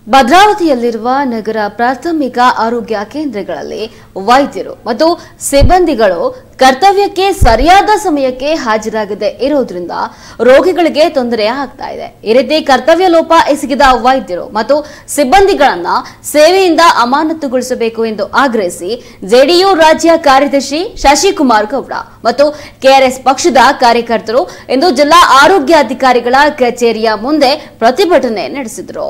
ಭದ್ರಾವತಿಯಲ್ಲಿರುವ ನಗರ ಪ್ರಾಥಮಿಕ ಆರೋಗ್ಯ ಕೇಂದ್ರಗಳಲ್ಲಿ ವೈದ್ಯರು ಮತ್ತು ಸಿಬ್ಬಂದಿಗಳು ಕರ್ತವ್ಯಕ್ಕೆ ಸರಿಯಾದ ಸಮಯಕ್ಕೆ ಹಾಜರಾಗದೆ ಇರುವುದರಿಂದ ರೋಗಿಗಳಿಗೆ ತೊಂದರೆ ಆಗ್ತಾ ಇದೆ ಈ ರೀತಿ ಕರ್ತವ್ಯ ಲೋಪ ಎಸಗಿದ ವೈದ್ಯರು ಮತ್ತು ಸಿಬ್ಬಂದಿಗಳನ್ನ ಸೇವೆಯಿಂದ ಅಮಾನತುಗೊಳಿಸಬೇಕು ಎಂದು ಆಗ್ರಹಿಸಿ ಜೆಡಿಯು ರಾಜ್ಯ ಕಾರ್ಯದರ್ಶಿ ಶಶಿಕುಮಾರ್ ಗೌಡ ಮತ್ತು ಕೆಆರ್ಎಸ್ ಪಕ್ಷದ ಕಾರ್ಯಕರ್ತರು ಇಂದು ಜಿಲ್ಲಾ ಆರೋಗ್ಯಾಧಿಕಾರಿಗಳ ಕಚೇರಿಯ ಮುಂದೆ ಪ್ರತಿಭಟನೆ ನಡೆಸಿದರು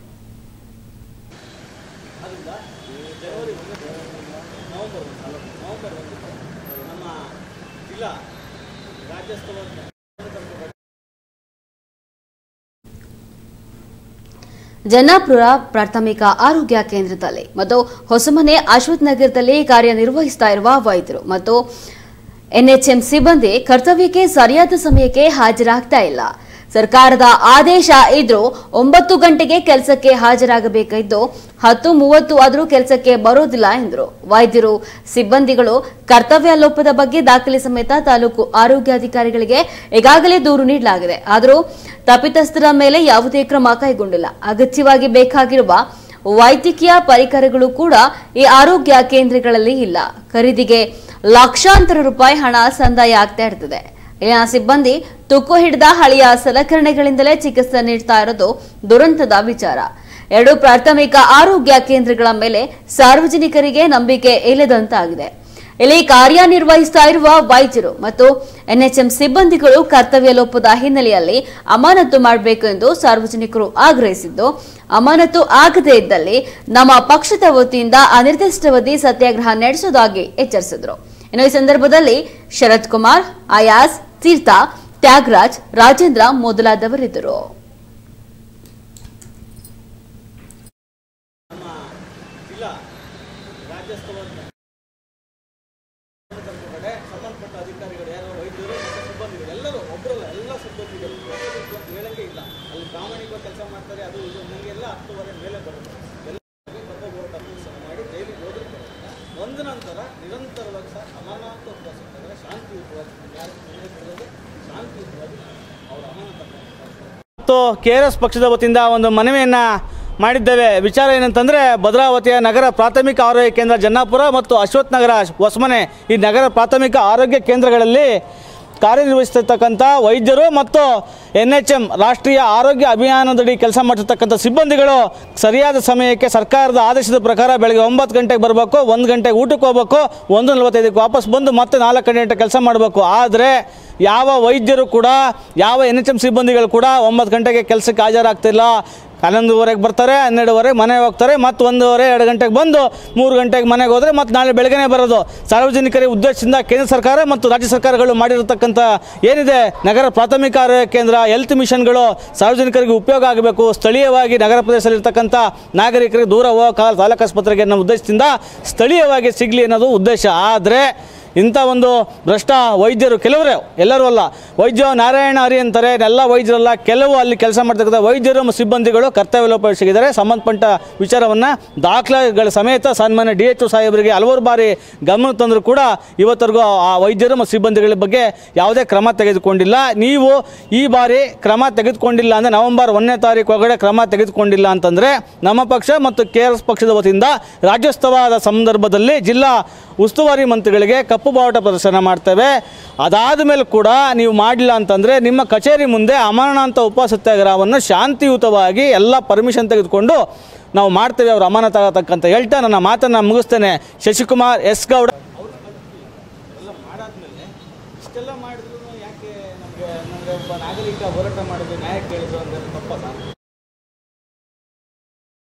ಜನ್ನಾಪುರ ಪ್ರಾಥಮಿಕ ಆರೋಗ್ಯ ಕೇಂದ್ರದಲ್ಲಿ ಮತ್ತು ಹೊಸಮನೆ ಅಶ್ವಥ್ ನಗರದಲ್ಲಿ ಕಾರ್ಯನಿರ್ವಹಿಸ್ತಾ ಇರುವ ವೈದ್ಯರು ಮತ್ತು ಎನ್ಎಚ್ಎಂ ಸಿಬ್ಬಂದಿ ಕರ್ತವ್ಯಕ್ಕೆ ಸರಿಯಾದ ಸಮಯಕ್ಕೆ ಹಾಜರಾಗ್ತಾ ಇಲ್ಲ ಸರ್ಕಾರದ ಆದೇಶ ಇದ್ರೂ ಒಂಬತ್ತು ಗಂಟೆಗೆ ಕೆಲಸಕ್ಕೆ ಹಾಜರಾಗಬೇಕಿದ್ದು ಹತ್ತು ಮೂವತ್ತು ಆದರೂ ಕೆಲಸಕ್ಕೆ ಬರೋದಿಲ್ಲ ಎಂದರು ವೈದ್ಯರು ಸಿಬ್ಬಂದಿಗಳು ಕರ್ತವ್ಯ ಲೋಪದ ಬಗ್ಗೆ ದಾಖಲೆ ಸಮೇತ ತಾಲೂಕು ಆರೋಗ್ಯಾಧಿಕಾರಿಗಳಿಗೆ ಈಗಾಗಲೇ ದೂರು ನೀಡಲಾಗಿದೆ ಆದರೂ ತಪ್ಪಿತಸ್ಥರ ಮೇಲೆ ಯಾವುದೇ ಕ್ರಮ ಕೈಗೊಂಡಿಲ್ಲ ಅಗತ್ಯವಾಗಿ ಬೇಕಾಗಿರುವ ವೈದ್ಯಕೀಯ ಪರಿಕರಗಳು ಕೂಡ ಈ ಆರೋಗ್ಯ ಕೇಂದ್ರಗಳಲ್ಲಿ ಇಲ್ಲ ಖರೀದಿಗೆ ಲಕ್ಷಾಂತರ ರೂಪಾಯಿ ಹಣ ಸಂದಾಯ ಆಗ್ತಾ ಇರ್ತದೆ ಇಲ್ಲಿನ ಸಿಬ್ಬಂದಿ ತುಕ್ಕು ಹಿಡಿದ ಹಳೆಯ ಸಲಕರಣೆಗಳಿಂದಲೇ ಚಿಕಿತ್ಸೆ ನೀಡ್ತಾ ಇರೋದು ದುರಂತದ ವಿಚಾರ ಎರಡು ಪ್ರಾಥಮಿಕ ಆರೋಗ್ಯ ಕೇಂದ್ರಗಳ ಮೇಲೆ ಸಾರ್ವಜನಿಕರಿಗೆ ನಂಬಿಕೆ ಇಲ್ಲದಂತಾಗಿದೆ ಇಲ್ಲಿ ಕಾರ್ಯನಿರ್ವಹಿಸ್ತಾ ಇರುವ ವೈದ್ಯರು ಮತ್ತು ಎನ್ಎಚ್ಎಂ ಸಿಬ್ಬಂದಿಗಳು ಕರ್ತವ್ಯ ಲೋಪದ ಹಿನ್ನೆಲೆಯಲ್ಲಿ ಅಮಾನತು ಮಾಡಬೇಕು ಎಂದು ಸಾರ್ವಜನಿಕರು ಆಗ್ರಹಿಸಿದ್ದು ಅಮಾನತು ಆಗದೇ ಇದ್ದಲ್ಲಿ ನಮ್ಮ ಪಕ್ಷದ ವತಿಯಿಂದ ಅನಿರ್ದಿಷ್ಟಾವಧಿ ಸತ್ಯಾಗ್ರಹ ನಡೆಸುವುದಾಗಿ ಎಚ್ಚರಿಸಿದರು ಇನ್ನು ಈ ಸಂದರ್ಭದಲ್ಲಿ ಶರತ್ ಕುಮಾರ್ ಅಯಾಸ್ ತೀರ್ಥ ತ್ಯಾಗರಾಜ್ ರಾಜೇಂದ್ರ ಮೊದಲಾದವರಿದ್ದರು ಜಿಲ್ಲಾ ರಾಜ್ಯಸ್ತವ ಕಡೆ ಸಂಬಂಧಪಟ್ಟ ಅಧಿಕಾರಿಗಳು ಯಾರು ವೈದ್ಯರು ಮತ್ತು ಸಿಬ್ಬಂದಿಗಳು ಎಲ್ಲರೂ ಒಬ್ಬರಲ್ಲ ಎಲ್ಲ ಸಿಬ್ಬಂದಿಗಳು ಒಬ್ಬರು ಅಂತ ಹೇಳಂಗೆ ಇಲ್ಲ ಅಲ್ಲಿ ಪ್ರಾಮಾಣಿಕ ಕೆಲಸ ಮಾಡ್ತಾರೆ ಅದು ಇದು ನನಗೆಲ್ಲ ಹತ್ತುವರೆ ಮೇಲೆ ಬರುತ್ತೆ ಎಲ್ಲ ಕಬ್ಬ ಹೋರಾಟ ಕೆಲಸ ಮಾಡಿ ಡೈಲಿ ಹೋದ್ರೆ ಬರುತ್ತೆ ಒಂದು ನಂತರ ನಿರಂತರವಾಗಿ ಸಹ ಅಮಾನತು ಉಪವಾಸ ಶಾಂತಿಯುತವಾಗಿ ಯಾರು ನಿರ್ವಹಿಸಿರೋದು ಶಾಂತಿಯುತವಾಗಿ ಅವರು ಅಮಾನತ ಮತ್ತು ಕೆ ಆರ್ ಎಸ್ ಪಕ್ಷದ ವತಿಯಿಂದ ಒಂದು ಮನವಿಯನ್ನು ಮಾಡಿದ್ದೇವೆ ವಿಚಾರ ಏನಂತಂದರೆ ಭದ್ರಾವತಿಯ ನಗರ ಪ್ರಾಥಮಿಕ ಆರೋಗ್ಯ ಕೇಂದ್ರ ಜನ್ನಾಪುರ ಮತ್ತು ಅಶ್ವಥ್ ನಗರ ಹೊಸಮನೆ ಈ ನಗರ ಪ್ರಾಥಮಿಕ ಆರೋಗ್ಯ ಕೇಂದ್ರಗಳಲ್ಲಿ ಕಾರ್ಯನಿರ್ವಹಿಸ್ತಿರ್ತಕ್ಕಂಥ ವೈದ್ಯರು ಮತ್ತು ಎನ್ ಎಚ್ ಎಂ ರಾಷ್ಟ್ರೀಯ ಆರೋಗ್ಯ ಅಭಿಯಾನದಡಿ ಕೆಲಸ ಮಾಡ್ತಿರ್ತಕ್ಕಂಥ ಸಿಬ್ಬಂದಿಗಳು ಸರಿಯಾದ ಸಮಯಕ್ಕೆ ಸರ್ಕಾರದ ಆದೇಶದ ಪ್ರಕಾರ ಬೆಳಗ್ಗೆ ಒಂಬತ್ತು ಗಂಟೆಗೆ ಬರಬೇಕು ಒಂದು ಗಂಟೆಗೆ ಊಟಕ್ಕೆ ಹೋಗ್ಬೇಕು ಒಂದು ನಲವತ್ತೈದಕ್ಕೆ ವಾಪಸ್ ಬಂದು ಮತ್ತೆ ನಾಲ್ಕು ಗಂಟೆ ಕೆಲಸ ಮಾಡಬೇಕು ಆದರೆ ಯಾವ ವೈದ್ಯರು ಕೂಡ ಯಾವ ಎನ್ ಎಚ್ ಎಂ ಸಿಬ್ಬಂದಿಗಳು ಕೂಡ ಒಂಬತ್ತು ಗಂಟೆಗೆ ಕೆಲಸಕ್ಕೆ ಹಾಜರಾಗ್ತಿಲ್ಲ ಹನ್ನೊಂದುವರೆಗೆ ಬರ್ತಾರೆ ಹನ್ನೆರಡುವರೆಗೆ ಮನೆಗೆ ಹೋಗ್ತಾರೆ ಮತ್ತು ಒಂದೂವರೆ ಎರಡು ಗಂಟೆಗೆ ಬಂದು ಮೂರು ಗಂಟೆಗೆ ಮನೆಗೆ ಹೋದರೆ ಮತ್ತು ನಾಳೆ ಬೆಳಗ್ಗೆನೇ ಬರೋದು ಸಾರ್ವಜನಿಕರ ಉದ್ದೇಶದಿಂದ ಕೇಂದ್ರ ಸರ್ಕಾರ ಮತ್ತು ರಾಜ್ಯ ಸರ್ಕಾರಗಳು ಮಾಡಿರತಕ್ಕಂಥ ಏನಿದೆ ನಗರ ಪ್ರಾಥಮಿಕ ಆರೋಗ್ಯ ಕೇಂದ್ರ ಹೆಲ್ತ್ ಮಿಷನ್ಗಳು ಸಾರ್ವಜನಿಕರಿಗೆ ಉಪಯೋಗ ಆಗಬೇಕು ಸ್ಥಳೀಯವಾಗಿ ನಗರ ಪ್ರದೇಶದಲ್ಲಿರ್ತಕ್ಕಂಥ ನಾಗರಿಕರಿಗೆ ದೂರ ಹೋಗೋ ತಾಲೂಕು ಆಸ್ಪತ್ರೆಗೆ ಅನ್ನೋ ಉದ್ದೇಶದಿಂದ ಸ್ಥಳೀಯವಾಗಿ ಸಿಗಲಿ ಅನ್ನೋದು ಉದ್ದೇಶ ಆದರೆ ಇಂಥ ಒಂದು ಭ್ರಷ್ಟ ವೈದ್ಯರು ಕೆಲವರೇ ಎಲ್ಲರೂ ಅಲ್ಲ ವೈದ್ಯ ನಾರಾಯಣ ಹರಿ ಅಂತಾರೆ ಎಲ್ಲ ವೈದ್ಯರಲ್ಲ ಕೆಲವು ಅಲ್ಲಿ ಕೆಲಸ ಮಾಡ್ತಕ್ಕಂಥ ವೈದ್ಯರು ಮತ್ತು ಸಿಬ್ಬಂದಿಗಳು ಕರ್ತವ್ಯ ಲೋಪ ಎಸಗಿದ್ದಾರೆ ಸಂಬಂಧಪಟ್ಟ ವಿಚಾರವನ್ನು ದಾಖಲೆಗಳ ಸಮೇತ ಸನ್ಮಾನ್ಯ ಡಿ ಎಚ್ ಸಾಹೇಬರಿಗೆ ಹಲವಾರು ಬಾರಿ ಗಮನ ತಂದರೂ ಕೂಡ ಇವತ್ತರೆಗೂ ಆ ವೈದ್ಯರು ಮತ್ತು ಸಿಬ್ಬಂದಿಗಳ ಬಗ್ಗೆ ಯಾವುದೇ ಕ್ರಮ ತೆಗೆದುಕೊಂಡಿಲ್ಲ ನೀವು ಈ ಬಾರಿ ಕ್ರಮ ತೆಗೆದುಕೊಂಡಿಲ್ಲ ಅಂದರೆ ನವೆಂಬರ್ ಒಂದನೇ ತಾರೀಕು ಒಳಗಡೆ ಕ್ರಮ ತೆಗೆದುಕೊಂಡಿಲ್ಲ ಅಂತಂದರೆ ನಮ್ಮ ಪಕ್ಷ ಮತ್ತು ಕೆ ಆರ್ ಎಸ್ ಪಕ್ಷದ ವತಿಯಿಂದ ರಾಜ್ಯೋತ್ಸವದ ಸಂದರ್ಭದಲ್ಲಿ ಜಿಲ್ಲಾ ಉಸ್ತುವಾರಿ ಮಂತ್ರಿಗಳಿಗೆ ಕಪ್ಪು ಬಾವುಟ ಪ್ರದರ್ಶನ ಮಾಡ್ತೇವೆ ಅದಾದ ಮೇಲೆ ಕೂಡ ನೀವು ಮಾಡಲಿಲ್ಲ ಅಂತಂದರೆ ನಿಮ್ಮ ಕಚೇರಿ ಮುಂದೆ ಅಮಾನತ ಉಪ ಸತ್ಯಾಗ್ರಹವನ್ನು ಶಾಂತಿಯುತವಾಗಿ ಎಲ್ಲ ಪರ್ಮಿಷನ್ ತೆಗೆದುಕೊಂಡು ನಾವು ಮಾಡ್ತೇವೆ ಅವರು ಅಮಾನತ ಆಗತಕ್ಕಂತ ಹೇಳ್ತಾ ನನ್ನ ಮಾತನ್ನು ಮುಗಿಸ್ತೇನೆ ಶಶಿಕುಮಾರ್ ಎಸ್ ಗೌಡ ಎಲ್ಲ ಮಾಡಾದ್ಮೇಲೆ ಇಷ್ಟೆಲ್ಲ ಮಾಡಿದ್ರು ಯಾಕೆ ನಮಗೆ ನಮಗೆ ಒಬ್ಬ ನಾಗರಿಕ ಹೋರಾಟ ಮಾಡಿದ್ರು ನ್ಯಾಯ ಕೇಳಿದ್ರು ಅಂದರೆ ತಪ್ಪ ಸರ್